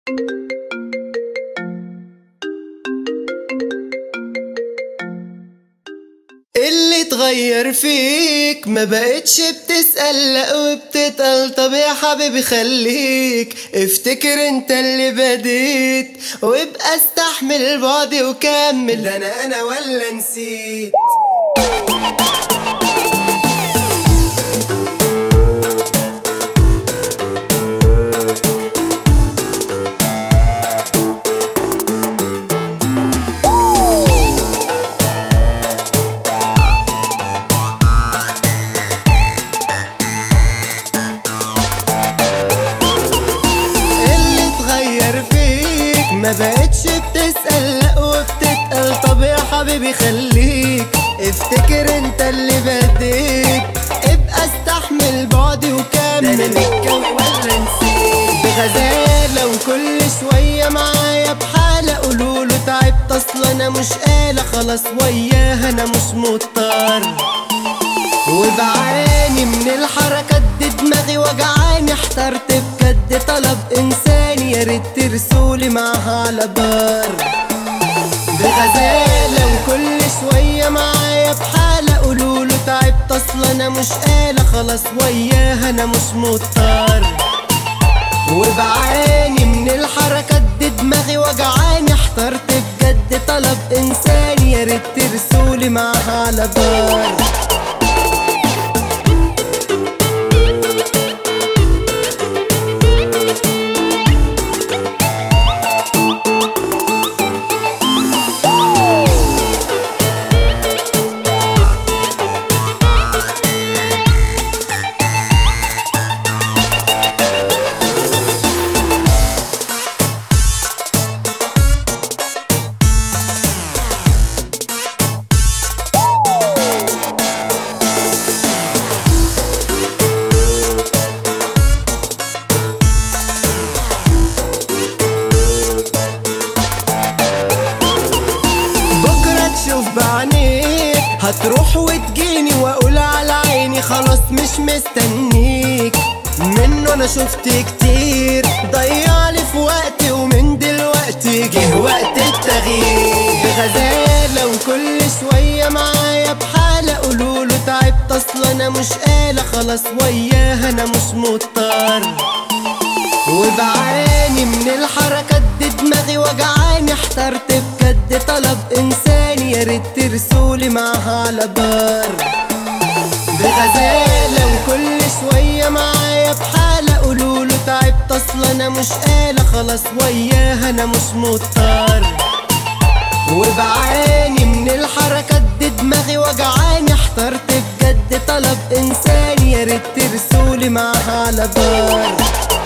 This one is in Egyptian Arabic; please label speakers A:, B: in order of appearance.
A: اللي اتغير فيك ما بقتش بتسأل لا وبتتقل طب يا حبيبي خليك افتكر انت اللي بديت وابقى استحمل بعدي وكمل ده انا انا ولا نسيت اللي اتغير فيك ما بقتش بتسأل لا وبتتقل طب يا حبيبي خليك افتكر انت اللي بديت ابقى استحمل بعدي وكمل ده انا متكون ولا نسيت بغزالة وكل شوية معايا بحالة قولوله تعبت اصل انا مش قالة خلاص وياها انا مش مضطر وبعاني من الحركات دي دماغي وجعاني احترت بجد طلب انساني يا ريت ترسولي معاها على بار بغزالة وكل شوية معايا بحالة قولوله تعبت اصل انا مش قالة خلاص وياها انا مش مضطر وبعاني من الحركات دي دماغي وجعاني احترت بجد طلب انساني يا ريت ترسولي معاها على بار بكرة تشوف بعينيك هتروح وتجيني واقول على عيني خلاص مش مستنيك منه انا شفت كتير ضيعلي في وقتي ومن دلوقتي جه وقت التغيير بغزالة وكل شوية معايا بحالة قولوله تعبت اصل انا مش قالة خلاص وياها انا مش مضطر وبعاني من الحركات دي دماغي وجعاني احترت بجد طلب انساني يا ريت ترسولي معاها على بار بغزالة وكل شوية معايا بحالة قولوله تعبت اصل انا مش قالة خلاص وياها انا مش مضطر وبعاني من الحركات دي دماغي وجعاني احترت بجد طلب انساني يا ريت ترسولي معاها على بار